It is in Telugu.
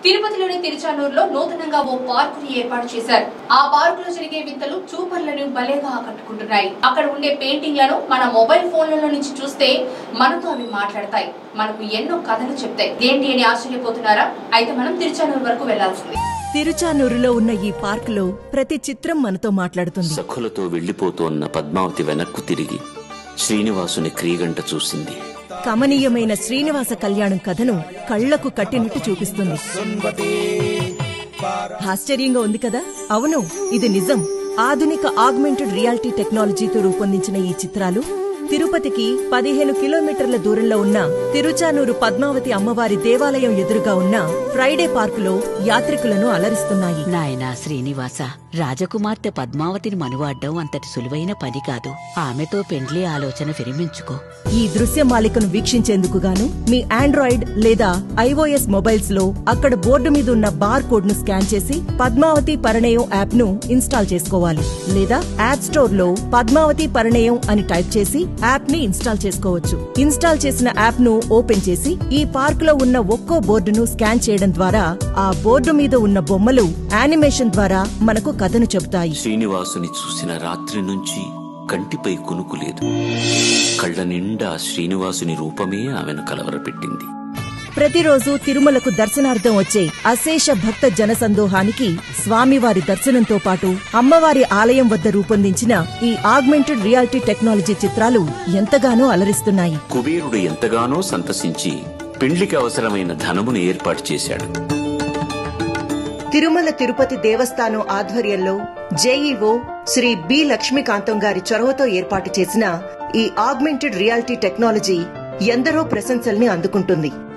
తిరుపతిలోని తిరుచానూరులో నూతనంగా ఓ పార్కుని ఏర్పాటు చేశారు ఆ పార్కులో జరిగే వింతలు చూపర్లను భలేగా ఆకట్టుకుంటున్నాయి అక్కడ ఉండే పెయింటింగ్లను మన మొబైల్ ఫోన్లలో నుంచి చూస్తే మనతో అవి మాట్లాడతాయి మనకు ఎన్నో కథలు చెప్తాయి ఏంటి అని ఆశ్చర్యపోతున్నారా అయితే మనం తిరుచానూరు వరకు వెళ్లాల్సింది తిరుచానూరులో ఉన్న ఈ పార్కులో ప్రతి చిత్రం మనతో మాట్లాడుతుంది సఖులతో వెళ్లిపోతోన్న పద్మావతి వెనక్కు తిరిగి శ్రీనివాసుని క్రీగంట చూసింది కమనీయమైన శ్రీనివాస కళ్యాణం కథను కళ్లకు కట్టినట్టు చూపిస్తుంది ఆశ్చర్యంగా ఉంది కదా అవును ఇది నిజం ఆధునిక ఆగ్మెంటెడ్ రియాలిటీ టెక్నాలజీతో రూపొందించిన ఈ చిత్రాలు తిరుపతికి పదిహేను కిలోమీటర్ల దూరంలో ఉన్న తిరుచానూరు పద్మావతి అమ్మవారి దేవాలయం ఎదురుగా ఉన్న ఫ్రైడే పార్కులో యాత్రికులను అలరిస్తున్నాయి నాయనా శ్రీనివాస రాజకుమార్తె పద్మావతిని మనువాడ్డం అంతటి సులువైన పని కాదు ఆమెతో పెండ్లి ఆలోచన విరమించుకో ఈ దృశ్యమాలికను వీక్షించేందుకు గాను మీ ఆండ్రాయిడ్ లేదా ఐఓఎస్ మొబైల్స్ లో అక్కడ బోర్డు మీద ఉన్న బార్ కోడ్ ను స్కాన్ చేసి పద్మావతి పరిణయం యాప్ ను ఇన్స్టాల్ చేసుకోవాలి లేదా యాప్ స్టోర్ లో పద్మావతి పరిణయం అని టైప్ చేసి యాప్ ని ఇన్స్టాల్ చేసుకోవచ్చు ఇన్స్టాల్ చేసిన యాప్ ను ఓపెన్ చేసి ఈ పార్క్ లో ఉన్న ఒక్కో బోర్డును స్కాన్ చేయడం ద్వారా ఆ బోర్డు మీద ఉన్న బొమ్మలు యానిమేషన్ ద్వారా మనకు కథను చెబుతాయి శ్రీనివాసుని చూసిన రాత్రి నుంచి కంటిపై కునుకు లేదు కళ్ళ నిండా శ్రీనివాసుని రూపమే ఆమెను కలవరపెట్టింది ప్రతిరోజు తిరుమలకు దర్శనార్థం వచ్చే అశేష భక్త జనసందోహానికి స్వామివారి దర్శనంతో పాటు అమ్మవారి ఆలయం వద్ద రూపొందించిన ఈ ఆగ్మెంటెడ్ రియాలిటీ టెక్నాలజీ చిత్రాలు ఎంతగానో అలరిస్తున్నాయి కుబేరుడు ఎంతగానో సంతసించి పెండ్లికి అవసరమైన ధనమును ఏర్పాటు చేశాడు తిరుమల తిరుపతి దేవస్థానం ఆధ్వర్యంలో జేఈఓ శ్రీ బి లక్ష్మీకాంతం గారి చొరవతో ఏర్పాటు చేసిన ఈ ఆగ్మెంటెడ్ రియాలిటీ టెక్నాలజీ ఎందరో ప్రశంసల్ని అందుకుంటుంది